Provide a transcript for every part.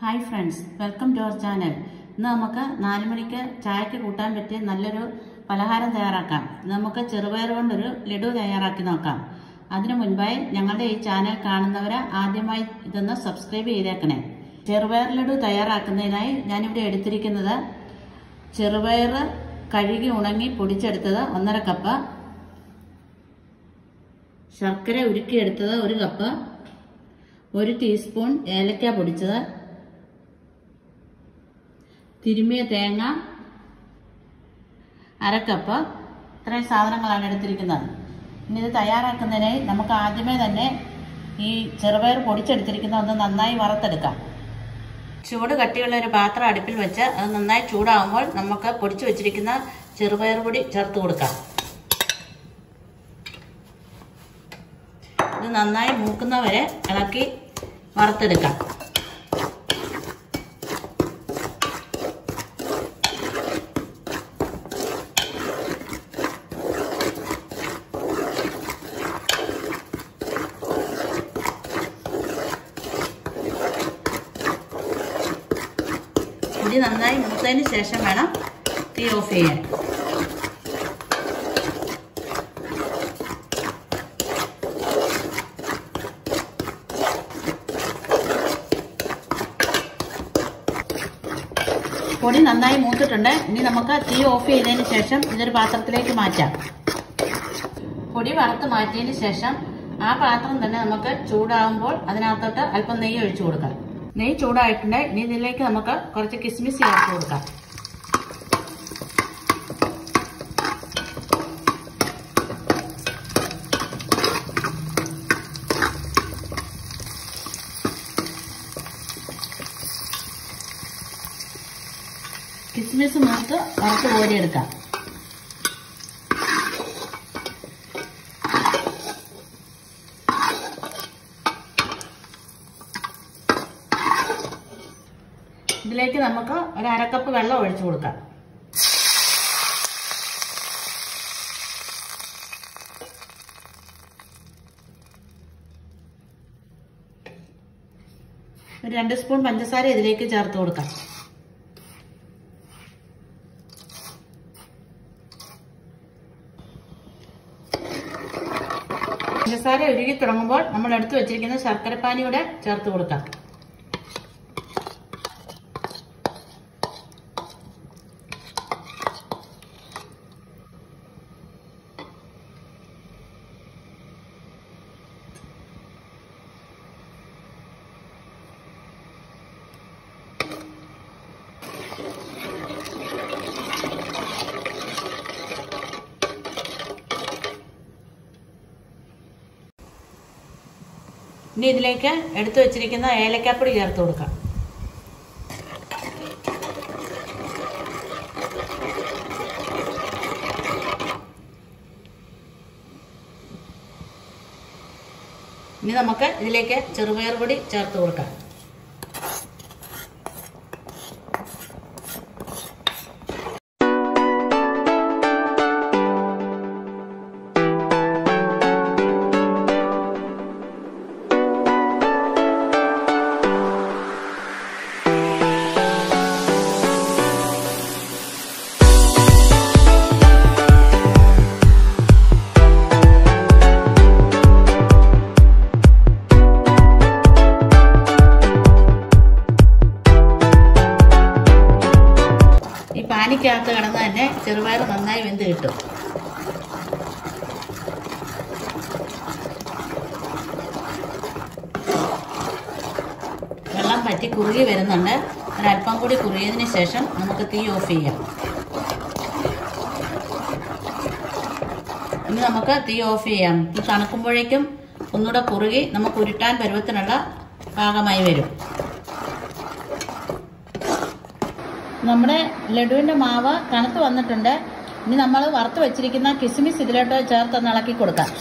hi friends welcome to our channel ഇന്ന് നമുക്ക് നാല് മണിക്ക് ചായക്ക് കൂട്ടാൻ പറ്റിയ നല്ലൊരു പലഹാരം തയ്യാറാക്കാം ഇന്ന് നമുക്ക് ചെറുപയർ കൊണ്ടൊരു ലഡു തയ്യാറാക്കി നോക്കാം അതിനു മുൻപായി ഞങ്ങളുടെ ഈ ചാനൽ കാണുന്നവരെ ആദ്യമായി ഇതൊന്ന് സബ്സ്ക്രൈബ് ചെയ്തേക്കണേ ചെറുപയർ ലഡു തയ്യാറാക്കുന്നതിനായി ഞാനിവിടെ എടുത്തിരിക്കുന്നത് ചെറുപയർ കഴുകി ഉണങ്ങി പൊടിച്ചെടുത്തത് ഒന്നര കപ്പ് ശർക്കര ഉരുക്കിയെടുത്തത് ഒരു കപ്പ് ഒരു ടീസ്പൂൺ ഏലക്ക പൊടിച്ചത് തിരുമിയ തേങ്ങ അരക്കപ്പ് ഇത്രയും സാധനങ്ങളാണ് എടുത്തിരിക്കുന്നത് ഇനി ഇത് തയ്യാറാക്കുന്നതിനായി നമുക്ക് ആദ്യമേ തന്നെ ഈ ചെറുപയർ പൊടിച്ചെടുത്തിരിക്കുന്ന ഒന്ന് നന്നായി വറുത്തെടുക്കാം ചൂട് കട്ടിയുള്ള ഒരു പാത്രം അടുപ്പിൽ വെച്ച് അത് നന്നായി ചൂടാകുമ്പോൾ നമുക്ക് പൊടിച്ചു വെച്ചിരിക്കുന്ന ചെറുപയർ പൊടി ചേർത്ത് കൊടുക്കാം ഇത് നന്നായി മൂക്കുന്നവരെ ഇളക്കി വറുത്തെടുക്കാം പൊടി നന്നായി മൂത്തതിന് ശേഷം വേണം തീ ഓഫ് ചെയ്യാൻ പൊടി നന്നായി മൂത്തിട്ടുണ്ട് ഇനി നമുക്ക് തീ ഓഫ് ചെയ്തതിന് ശേഷം ഇതൊരു പാത്രത്തിലേക്ക് മാറ്റാം പൊടി വറുത്ത് മാറ്റിയതിന് ശേഷം ആ പാത്രം തന്നെ നമുക്ക് ചൂടാകുമ്പോൾ അതിനകത്തോട്ട് അല്പം നെയ്യ് ഒഴിച്ചു കൊടുക്കാം നെയ്യ് ചൂടായിട്ടുണ്ട് ഇനി ഇതിലേക്ക് നമുക്ക് കുറച്ച് കിസ്മിസ് ചേർത്ത് കൊടുക്കാം കിസ്മിസ് മൂത്ത് വറുത്ത് കോരിയെടുക്കാം ഇതിലേക്ക് നമുക്ക് ഒരു അരക്കപ്പ് വെള്ളം ഒഴിച്ചു കൊടുക്കാം ഒരു രണ്ട് സ്പൂൺ പഞ്ചസാര ഇതിലേക്ക് ചേർത്ത് കൊടുക്കാം പഞ്ചസാര ഉരുകി തുടങ്ങുമ്പോൾ നമ്മൾ എടുത്തു വെച്ചിരിക്കുന്ന ശർക്കരപ്പാനി കൂടെ ചേർത്ത് കൊടുക്കാം ഇനി ഇതിലേക്ക് എടുത്തു വെച്ചിരിക്കുന്ന ഏലക്കാപ്പൊടി ചേർത്ത് കൊടുക്കാം ഇനി നമുക്ക് ഇതിലേക്ക് ചെറുപയർ പൊടി ചേർത്ത് കൊടുക്കാം ഈ പാനിക്കകത്ത് കിടന്ന് തന്നെ ചെറുപയർ നന്നായി വെന്ത് കിട്ടും വെള്ളം പറ്റി കുറുകി വരുന്നുണ്ട് ഒരല്പം കൂടി കുറുകിയതിന് ശേഷം നമുക്ക് തീ ഓഫ് ചെയ്യാം ഇനി നമുക്ക് തീ ഓഫ് ചെയ്യാം ഇത് തണുക്കുമ്പോഴേക്കും ഒന്നുകൂടെ കുറുകി നമുക്ക് ഉരുട്ടാൻ പരുവത്തിനുള്ള പാകമായി വരും നമ്മുടെ ലഡുവിൻ്റെ മാവ് തണുത്ത് വന്നിട്ടുണ്ട് ഇനി നമ്മൾ വറുത്ത് വെച്ചിരിക്കുന്ന കിസ്മിസ് ഇതിലോട്ട് ചേർത്തൊന്ന് ഇളക്കി കൊടുക്കാം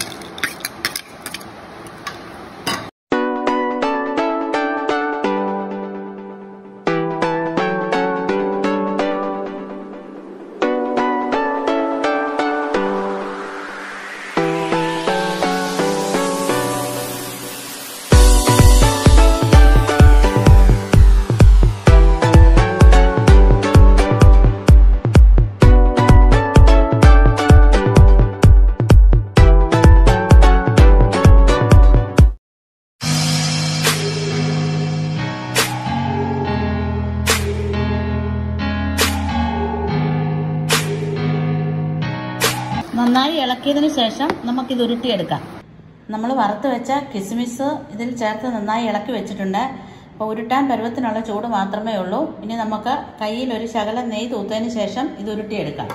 ഇളക്കിയതിന് ശേഷം നമുക്കിത് ഉരുട്ടിയെടുക്കാം നമ്മൾ വറുത്ത് വെച്ച കിസ്മിസ് ഇതിൽ ചേർത്ത് നന്നായി ഇളക്കി വെച്ചിട്ടുണ്ട് അപ്പോൾ ഉരുട്ടാൻ പരുവത്തിനുള്ള ചൂട് മാത്രമേ ഉള്ളൂ ഇനി നമുക്ക് കയ്യിൽ ഒരു ശകലം നെയ്യ് തൂത്തതിന് ശേഷം ഇത് ഉരുട്ടിയെടുക്കാം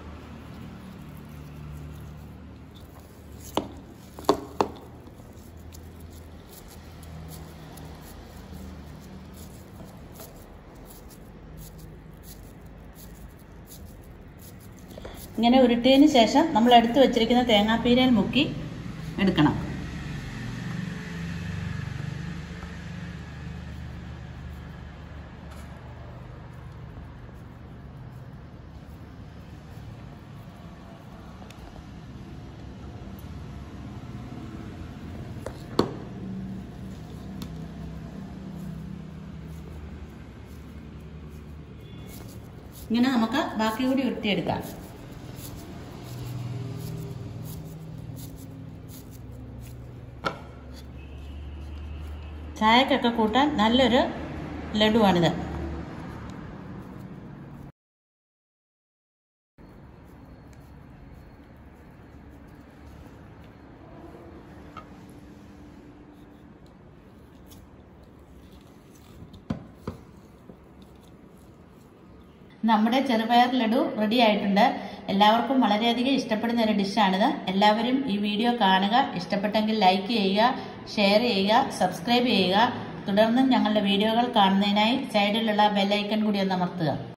ഇങ്ങനെ ഉരുട്ടിയതിന് ശേഷം നമ്മൾ എടുത്തു വെച്ചിരിക്കുന്ന തേങ്ങാപ്പീരയിൽ മുക്കി എടുക്കണം ഇങ്ങനെ നമുക്ക് ബാക്കി കൂടി ഉരുട്ടിയെടുക്കാം ചായക്കൊക്കെ കൂട്ടാൻ നല്ലൊരു ലഡുവാണിത് നമ്മുടെ ചെറുപയർ ലഡു റെഡി ആയിട്ടുണ്ട് എല്ലാവർക്കും വളരെയധികം ഇഷ്ടപ്പെടുന്ന ഒരു ഡിഷാണിത് എല്ലാവരും ഈ വീഡിയോ കാണുക ഇഷ്ടപ്പെട്ടെങ്കിൽ ലൈക്ക് ചെയ്യുക ഷെയർ ചെയ്യുക സബ്സ്ക്രൈബ് ചെയ്യുക തുടർന്നും ഞങ്ങളുടെ വീഡിയോകൾ കാണുന്നതിനായി സൈഡിലുള്ള ബെല്ലൈക്കൺ കൂടി ഒന്ന് അമർത്തുക